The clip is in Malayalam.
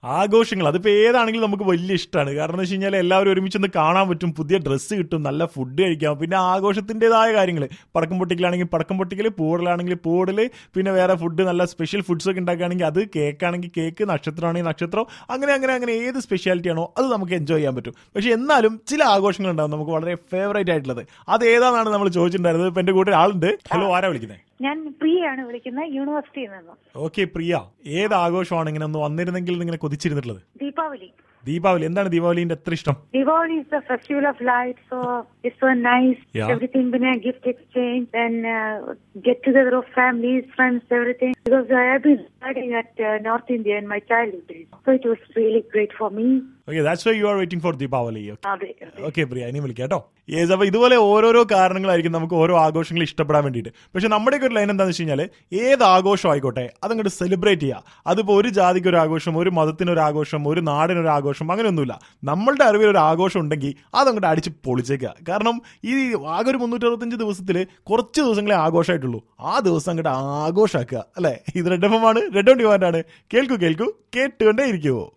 ആഘോഷങ്ങൾ അതിപ്പോ ഏതാണെങ്കിലും നമുക്ക് വലിയ ഇഷ്ടമാണ് കാരണം എന്ന് വെച്ച് കഴിഞ്ഞാൽ എല്ലാവരും ഒരുമിച്ച് ഒന്ന് കാണാൻ പറ്റും പുതിയ ഡ്രസ്സ് കിട്ടും നല്ല ഫുഡ് കഴിക്കാം പിന്നെ ആഘോഷത്തിൻ്റെതായ കാര്യങ്ങൾ പടക്കം പൊട്ടിക്കലാണെങ്കിൽ പടക്കം പൊട്ടിക്കൽ പൂടലാണെങ്കിൽ പൂടൽ പിന്നെ വേറെ ഫുഡ് നല്ല സ്പെഷ്യൽ ഫുഡ്സ് ഒക്കെ ഉണ്ടാക്കുകയാണെങ്കിൽ അത് കേക്കാണെങ്കിൽ കേക്ക് നക്ഷത്രമാണെങ്കിൽ നക്ഷത്രം അങ്ങനെ അങ്ങനെ അങ്ങനെ ഏത് സ്പെഷ്യാലിറ്റി ആണോ അത് നമുക്ക് എൻജോയ് ചെയ്യാൻ പറ്റും പക്ഷെ എന്നാലും ചില ആഘോഷങ്ങൾ ഉണ്ടാവും നമുക്ക് വളരെ ഫേവറേറ്റ് ആയിട്ടുള്ളത് അത് ഏതാണെന്നാണ് നമ്മൾ ചോദിച്ചിട്ടുണ്ടായിരുന്നത് ഇപ്പൊ എന്റെ കൂടെ ആളുണ്ട് ഹലോ ആരാ വിളിക്കുന്നത് ഞാൻ പ്രിയയാണ് വിളിക്കുന്നത് യൂണിവേഴ്സിറ്റിയിൽ നിന്നും ഓക്കെ പ്രിയ ഏത് ആഘോഷമാണ് ഇങ്ങനെ ഒന്ന് വന്നിരുന്നെങ്കിൽ ഇങ്ങനെ കൊതിച്ചിരുന്നിട്ടുള്ളത് ദീപാവലി ദീപാവലി എന്താണ് ദീപാവലിന്റെ എത്ര ഇഷ്ടം Diwali is the festival of light, so it's so nice. Yeah. Everything been a gift exchange and uh, get together of families, friends, everything. Because I have been studying at uh, North India in my childhood days, so it was really great for me. Okay that's why you are waiting for Deepavali അതെ, അതെ. ഓക്കെ പ്രിയ ഇനി വിളിക്കാം കേട്ടോ യേസ് അപ്പൊ ഇതുപോലെ ഓരോരോ കാരണങ്ങളായിരിക്കും നമുക്ക് ഓരോ ആഘോഷങ്ങൾ ഇഷ്ടപ്പെടാൻ വേണ്ടിയിട്ട് പക്ഷെ നമ്മുടെയൊക്കെ ഒരു ലൈൻ എന്താണെന്ന് വെച്ച് കഴിഞ്ഞാൽ ഏത് ആഘോഷം ആയിക്കോട്ടെ അതങ്ങോട്ട് സെലിബ്രേറ്റ് ചെയ്യുക അതിപ്പോൾ ഒരു ജാതിക്ക് ഒരു ആഘോഷം ഒരു മതത്തിന് ഒരു ആഘോഷം ഒരു നാടിന് ഒരു ആഘോഷം അങ്ങനെയൊന്നുമില്ല നമ്മളുടെ അറിവിൽ ഒരു ആഘോഷം ഉണ്ടെങ്കിൽ അതങ്ങോട്ട് അടിച്ച് പൊളിച്ചേക്കുക കാരണം ഈ ആകെ ഒരു മുന്നൂറ്റി അറുപത്തഞ്ച് ദിവസത്തിൽ കുറച്ച് ദിവസങ്ങളെ ആഘോഷമായിട്ടുള്ളൂ ആ ദിവസം അങ്ങോട്ട് ആഘോഷമാക്കുക അല്ലെ ഇത് റെഡ് എഫ് ആണ് റെഡ് ഓൺ ഡിമാൻഡ് ആണ് കേൾക്കൂ കേൾക്കൂ കേട്ടുകൊണ്ടേ ഇരിക്കുവോ